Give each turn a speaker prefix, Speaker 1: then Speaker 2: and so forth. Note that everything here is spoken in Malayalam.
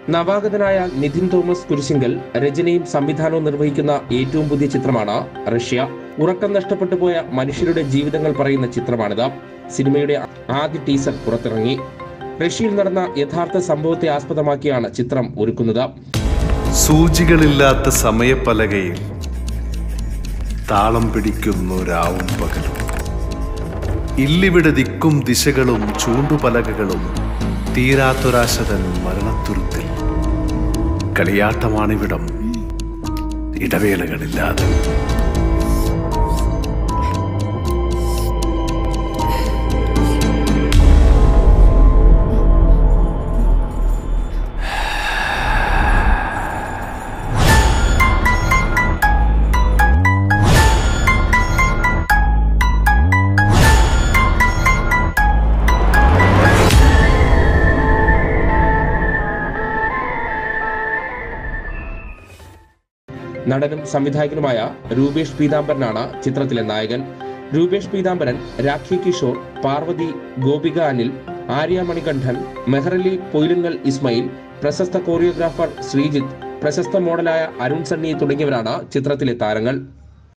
Speaker 1: നവാഗതനായ നിതിൻ തോമസ് കുരിശിങ്കൽ രചനയും സംവിധാനവും നിർവഹിക്കുന്ന ഏറ്റവും പുതിയ ചിത്രമാണ് റഷ്യ ഉറക്കം നഷ്ടപ്പെട്ടു പോയ മനുഷ്യരുടെ ജീവിതങ്ങൾ പറയുന്ന ചിത്രമാണിത് സിനിമയുടെ ആദ്യ ടീസർ പുറത്തിറങ്ങി റഷ്യയിൽ നടന്ന യഥാർത്ഥ സംഭവത്തെ ആസ്പദമാക്കിയാണ് ചിത്രം ഒരുക്കുന്നത്
Speaker 2: സൂചികളില്ലാത്ത സമയപ്പലകയിൽ താളം പിടിക്കുന്നു രാവും പകലും ഇല്ലിവിടെ ദിക്കും ദിശകളും ചൂണ്ടുപലകകളും തീരാത്തൊരാശതൻ മരണത്തുരുത്തിൽ കളിയാട്ടമാണിവിടം ഇടവേളകളില്ലാതെ
Speaker 1: നടനും സംവിധായകനുമായ രൂപേഷ് പീതാംബരനാണ് ചിത്രത്തിലെ നായകൻ രൂപേഷ് പീതാംബരൻ രാഖി കിഷോർ പാർവതി ഗോപിക അനിൽ ആര്യ മണികണ്ഠൻ മെഹ്റലി പൊയിലുങ്ങൽ ഇസ്മയിൽ പ്രശസ്ത കോറിയോഗ്രാഫർ ശ്രീജിത്ത് പ്രശസ്ത മോഡലായ അരുൺ സണ്ണി തുടങ്ങിയവരാണ് ചിത്രത്തിലെ താരങ്ങൾ